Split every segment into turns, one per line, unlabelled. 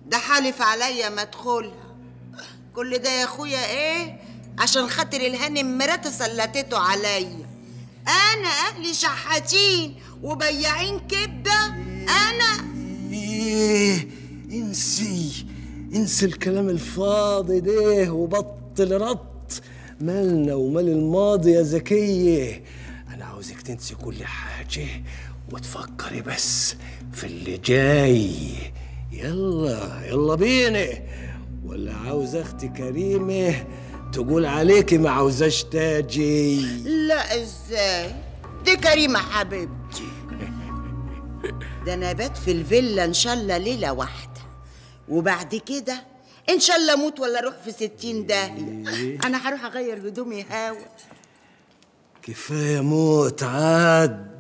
ده حالف عليا ما ادخلها كل ده يا اخويا ايه عشان خاطر الهانم مراته سلتته عليا انا اهلي شحاتين وبياعين كبده انا
ايه انسي انسي الكلام الفاضي ده وبطل رط مالنا ومال الماضي يا زكية أنا عاوزك تنسي كل حاجة وتفكري بس في اللي جاي يلا يلا بينا ولا عاوز أختي كريمة تقول عليكي ما عاوزاش تاجي
لا ازاي دي كريمه حبيبتي ده انا بات في الفيلا ان شاء الله ليله واحده وبعد كده ان شاء الله اموت ولا اروح في ستين داهيه انا هروح اغير هدومي هوا
كفاية موت عاد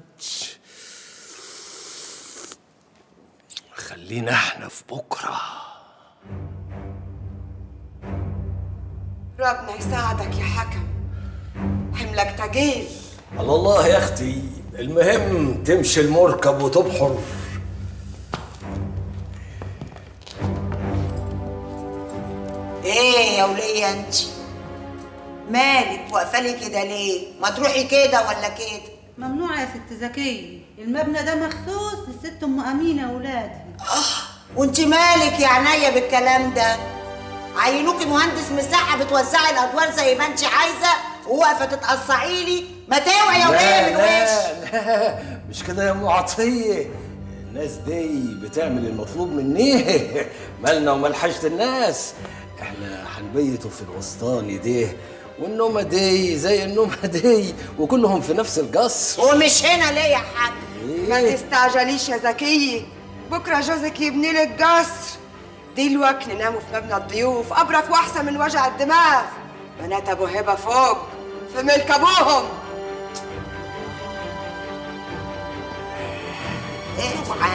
خلينا احنا في بكره
ربنا يساعدك يا حكم حملك تقيل
على الله يا اختي المهم تمشي المركب وتبحر
ايه يا وليه انت مالك واقفه لي كده ليه ما تروحي كده ولا كده
ممنوع يا ست زكية المبنى ده مخصوص للست ام امينه واولادها
وانت مالك يا عينيا بالكلام ده عينوكي مهندس مساحه بتوزعي الادوار زي ما انت عايزه وواقفه تتقصعي لي ما توعي يا وليه من وش
لا لا مش كده يا ام عطيه الناس دي بتعمل المطلوب مني مالنا ومال حاجة الناس احنا هنبيتوا في الوسطاني دي والنومة دي زي النومة دي وكلهم في نفس القصر
ومش هنا ليه يا حاج
ما تستعجليش يا زكية بكرة جوزك يبني لك قصر دلوقتي نناموا في مبنى الضيوف أبرك وأحسن من وجع الدماغ بنات أبو هبة فوق في ملك أبوهم
اوعى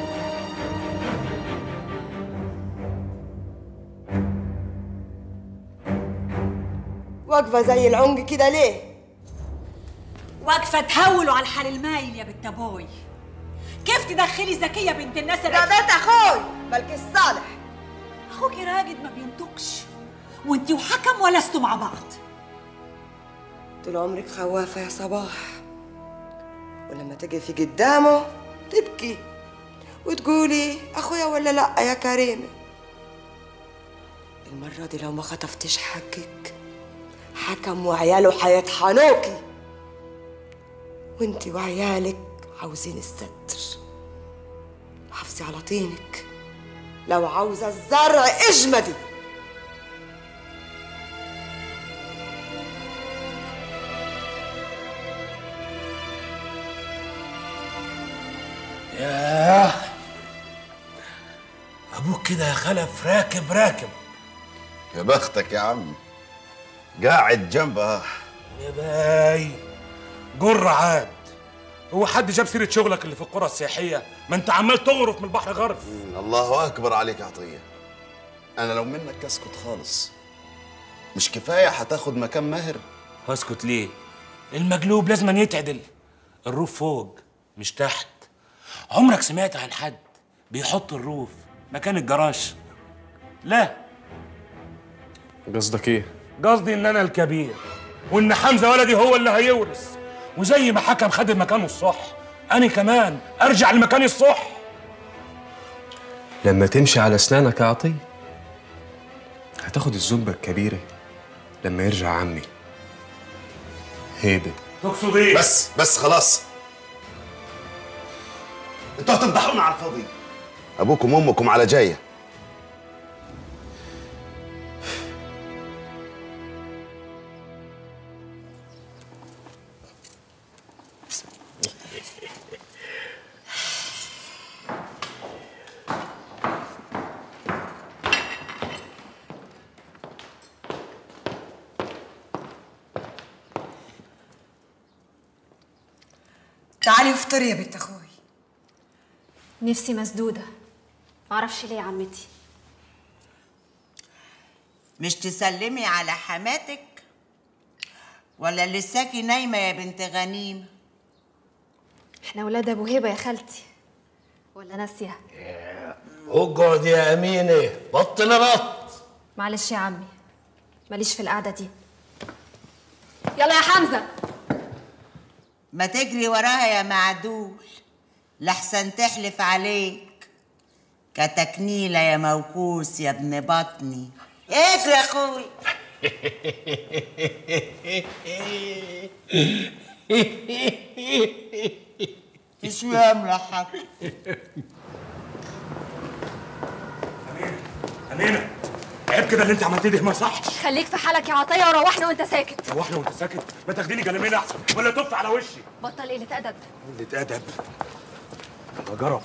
واقفة زي العنج كده ليه؟
واقفه تهولوا على الحال المايل يا بنت ابوي كيف تدخلي زكيه بنت الناس
ده بيت أخوي ملك الصالح
اخوكي راجد ما بينطقش وانتي وحكم ولستوا مع بعض
طول عمرك خوافة يا صباح ولما تقفي قدامه تبكي وتقولي أخويا ولا لأ يا كريمة المرة دي لو ما خطفتش حقك حكم وعياله هيطحنوكي وانتي وعيالك عاوزين الستر حافظي على طينك لو عاوزة الزرع اجمدي
ياه ابوك كده يا خلف راكب راكب
يا بختك يا عم قاعد جنبها
يا باي جر عاد هو حد جاب سيره شغلك اللي في القرى السياحيه ما انت عمال تغرف من البحر غرف
الله اكبر عليك يا عطيه انا لو منك اسكت خالص مش كفايه هتاخد مكان ماهر
اسكت ليه المجلوب لازم يتعدل الروف فوق مش تحت عمرك سمعت عن حد بيحط الروف مكان الجراج لا
قصدك ايه؟
قصدي ان انا الكبير وان حمزه ولدي هو اللي هيورث وزي ما حكم خد مكانه الصح انا كمان ارجع لمكاني الصح
لما تمشي على اسنانك يا عطية هتاخد الزوجة الكبيرة لما يرجع عمي هيبة
تقصد ايه
بس بس خلاص انتوا هتفضحونا على الفاضي ابوكم وامكم على جايه
تعالي افطري يا بنت أخوي
نفسي مسدودة معرفش ليه يا عمتي
مش تسلمي على حماتك ولا لساكي نايمه يا بنت غنيمه
احنا ولاد ابو هبة يا خالتي ولا ناسية
اقعد يا امينه بطل نط
معلش يا عمي ماليش في القعدة دي يلا يا حمزة
ما تجري وراها يا معدول لحسن تحلف عليك كتكنيلة يا موكوس يا ابن بطني اجري يا اخوي تسلم يا حاج
امينه عيب كده اللي انت عملتيه ده ما صحش
خليك في حالك يا عطية وروحنا وانت ساكت
روحنا وانت ساكت ما تاخديني جلمين احسن ولا تف على وشي
بطل قلة أدب
قلة ادب يا جرب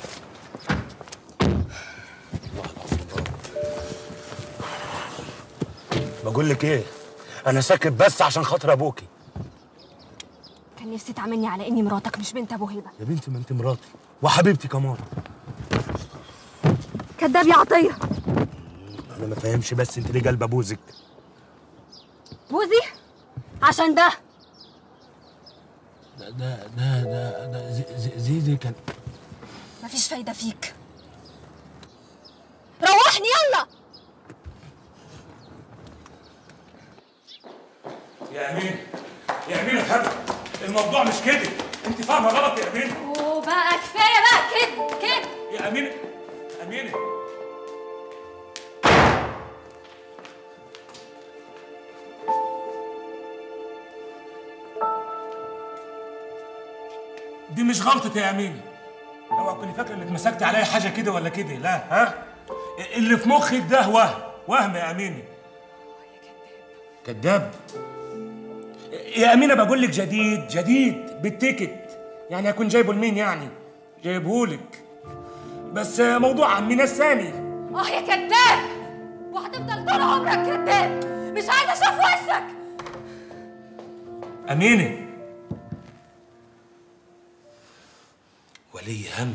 بقول لك ايه انا ساكت بس عشان خاطر ابوكي
كان نفسي تعاملني على إني مراتك مش بنت أبو هبة
يا بنتي ما انت مراتي وحبيبتي كمان
كداب يا عطية
انا ما فاهمش بس انت ليه قلب ابوزك
بوزي عشان ده
ده ده ده ده, ده زي- زي- زيزي كان
مفيش فايدة فيك روحني يلا
يا امين يا امين افهم الموضوع مش كده انت فاهمه غلط يا امين
وبقى كفاية بقى كده كده
يا امين امينه دي مش غلطتي يا امينه اوعى تكوني فاكره انك مسكت عليا حاجه كده ولا كده لا ها اللي في مخك ده وهم وهم يا امينه كذاب يا امينه بقول لك جديد جديد بالتيكت يعني هكون جايبه لمين يعني جايبهولك بس موضوع عمنا الثاني
اه يا كداب وهتفضل طول عمرك كداب مش عايزة أشوف وشك
أمينة ولي هم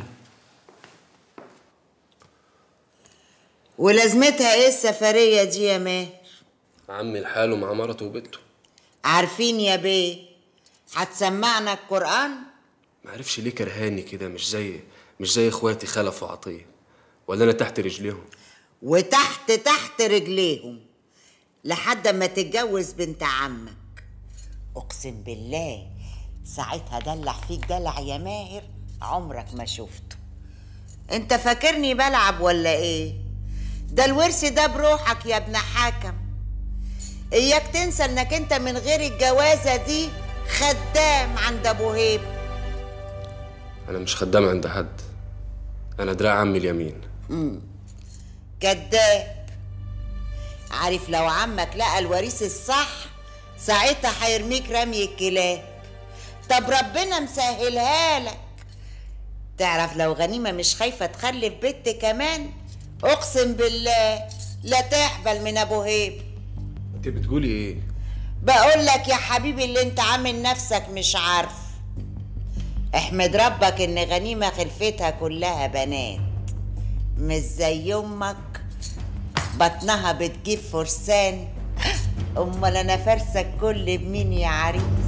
ولازمتها ايه السفرية دي يا ماهر
عمي لحاله مع مرته وبنته
عارفين يا بيه هتسمعنا القرآن
معرفش ليه كرهاني كده مش زي مش زي اخواتي خلف وعطيه ولا انا تحت رجليهم
وتحت تحت رجليهم لحد ما تتجوز بنت عمك اقسم بالله ساعتها دلع فيك دلع يا ماهر عمرك ما شفته انت فاكرني بلعب ولا ايه ده الورث ده بروحك يا ابن حكم اياك تنسى انك انت من غير الجوازه دي خدام عند ابو هيب
انا مش خدام عند حد انا دراع عمي اليمين
كذاب عارف لو عمك لقى الوريث الصح ساعتها هيرميك رمي الكلاب طب ربنا مسهلها لك تعرف لو غنيمة مش خايفة تخلف بنت كمان اقسم بالله لا تحبل من ابو هيب
انت بتقولي ايه
بقول لك يا حبيبي اللي انت عامل نفسك مش عارف احمد ربك ان غنيمة خلفتها كلها بنات مش زي امك بطنها بتجيب فرسان امال انا فارسك كل بمين يا عريس